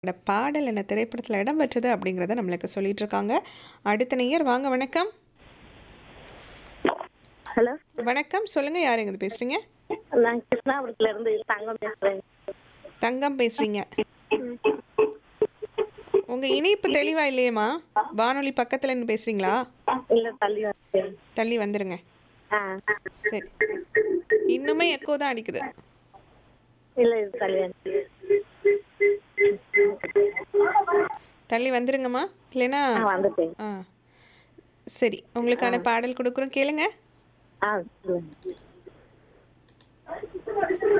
இந்த பாடல் என்ன திரைப்படத்தில் இடம்பெற்றது அப்படிங்கிறத நம்மளுக்கு சொல்லிட்டு இருக்காங்க அடுத்த நேயர் வாங்க வணக்கம் ஹலோ வணக்கம் சொல்லுங்க யார் எங்க பேசுறீங்க நான் கிருஷ்ணாபுரத்துல இருந்து தங்கம் பேசுறேன் தங்கம் பேசுறீங்க உங்க இணைப்பு தெளிவா இல்லையேம்மா வானொலி பக்கத்துல இருந்து பேசுறீங்களா இல்ல தள்ளி வந்து தள்ளி வந்துருங்க ஆ சரி இன்னுமே எக்கோ தான் அடிக்குது இல்ல இது தள்ளி வந்து தள்ளி வந்துருங்கம்மா இல்லைன்னா ஆ வந்துட்டேன் ஆ சரி உங்களுக்கான பாடல் கொடுக்குறோம் கேளுங்க ஆ சொல்லுங்க